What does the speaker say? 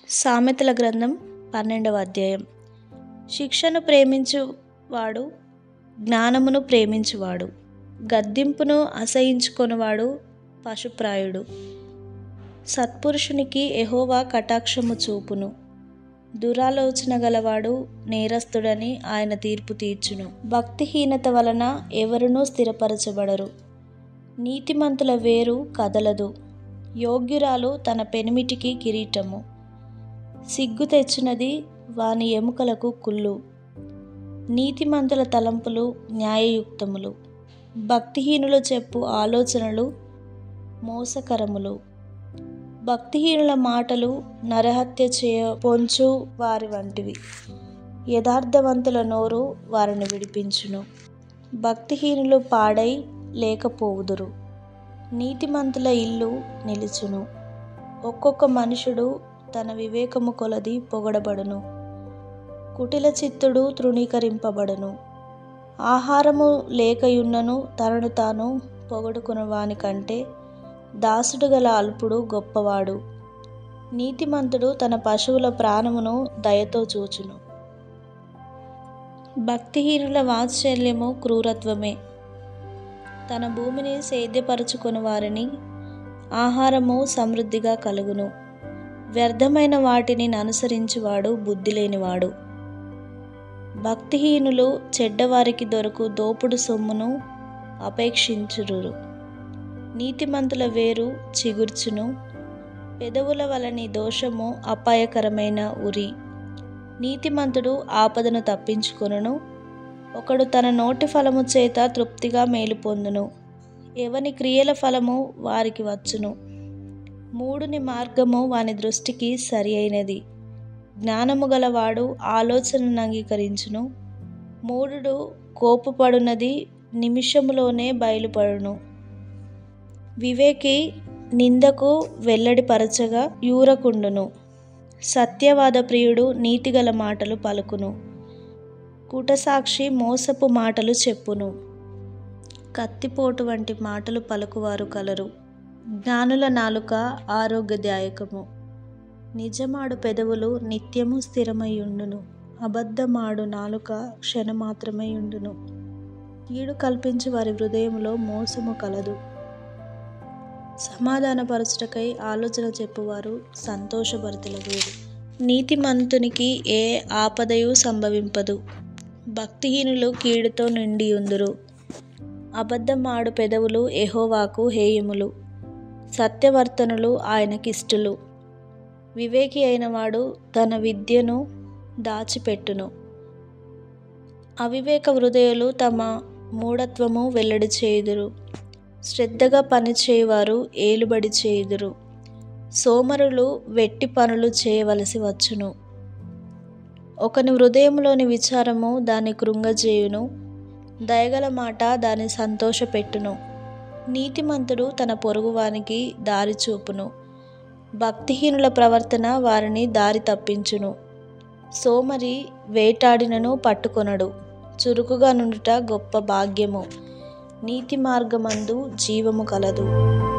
సామెతల గ్రంథం పన్నెండవ అధ్యాయం శిక్షను ప్రేమించువాడు జ్ఞానమును ప్రేమించువాడు గద్దింపును అసహించుకొనువాడు పశుప్రాయుడు సత్పురుషునికి ఎహోవా కటాక్షము చూపును దురాలోచన గలవాడు నేరస్తుడని ఆయన తీర్పు తీర్చును భక్తిహీనత వలన ఎవరునూ స్థిరపరచబడరు నీతిమంతుల వేరు కదలదు యోగ్యురాలు తన పెనిమిటికి కిరీటము సిగ్గు తెచ్చినది వాని ఎముకలకు కుళ్ళు నీతిమంతుల తలంపులు న్యాయయుక్తములు భక్తిహీనులు చెప్పు ఆలోచనలు మోసకరములు భక్తిహీనుల మాటలు నరహత్య చేయ పొంచు వారి వంటివి యథార్థవంతుల నోరు వారిని విడిపించును భక్తిహీనులు పాడై లేకపోవుదురు నీతిమంతుల ఇల్లు నిలుచును ఒక్కొక్క మనుషుడు తన వివేకము కొలది పొగడబడును కుటిల చిత్తుడు తృణీకరింపబడును ఆహారము లేకయున్నను తనను తాను పొగడుకున్న వాని కంటే దాసుడు గల అల్పుడు గొప్పవాడు నీతిమంతుడు తన పశువుల ప్రాణమును దయతో చూచును భక్తిహీనుల వాత్సల్యము క్రూరత్వమే తన భూమిని సేద్యపరచుకుని వారిని ఆహారము సమృద్ధిగా కలుగును వ్యర్థమైన వాటిని అనుసరించువాడు బుద్ధి లేనివాడు భక్తిహీనులు చెడ్డవారికి దొరకు దోపుడు సొమ్మును అపేక్షించురు నీతిమంతుల వేరు చిగుర్చును పెదవుల వలని దోషము అపాయకరమైన ఉరి నీతిమంతుడు ఆపదను తప్పించుకొనును ఒకడు తన నోటి ఫలము చేత తృప్తిగా మేలు పొందును ఎవని క్రియల ఫలము వారికి వచ్చును మూడుని మార్గము వాని దృష్టికి సరి అయినది జ్ఞానము గలవాడు ఆలోచనను అంగీకరించును మూడుడు కోపపడునది నిమిషములోనే బయలుపడును వివేకి నిందకు వెల్లడిపరచగా యూరకుండును సత్యవాద ప్రియుడు నీతిగల మాటలు పలుకును కూటసాక్షి మోసపు మాటలు చెప్పును కత్తిపోటు వంటి మాటలు పలుకువారు కలరు జ్ఞానుల నాలుక ఆరోగ్యదాయకము నిజమాడు పెదవులు నిత్యము స్థిరమయ్యుండును అబద్ధమాడు నాలుక క్షణమాత్రమై ఉండును కీడు కల్పించి వారి హృదయంలో మోసము కలదు సమాధానపరచుటకై ఆలోచన చెప్పువారు సంతోషభరితుల వేరు నీతిమంతునికి ఏ ఆపదయు సంభవింపదు భక్తిహీనులు కీడుతో నిండి ఉందురు అబద్ధమాడు పెదవులు ఎహోవాకు హేయములు సత్యవర్తనులు ఆయనకిష్టులు వివేకి అయినవాడు తన విద్యను దాచిపెట్టును అవివేక హృదయులు తమ మూఢత్వము వెల్లడి చేయుదురు శ్రద్ధగా పనిచేయువారు ఏలుబడి చేయుదురు సోమరులు వెట్టి పనులు చేయవలసి వచ్చును ఒకని హృదయంలోని విచారము దాని కృంగజేయును దయగల మాట దాని సంతోషపెట్టును నీతిమంతుడు తన పొరుగువానికి దారి చూపును భక్తిహీనుల ప్రవర్తన వారిని దారి తప్పించును సోమరి వేటాడినను పట్టుకొనడు చురుకుగా నుండుట గొప్ప భాగ్యము నీతి మార్గమందు జీవము కలదు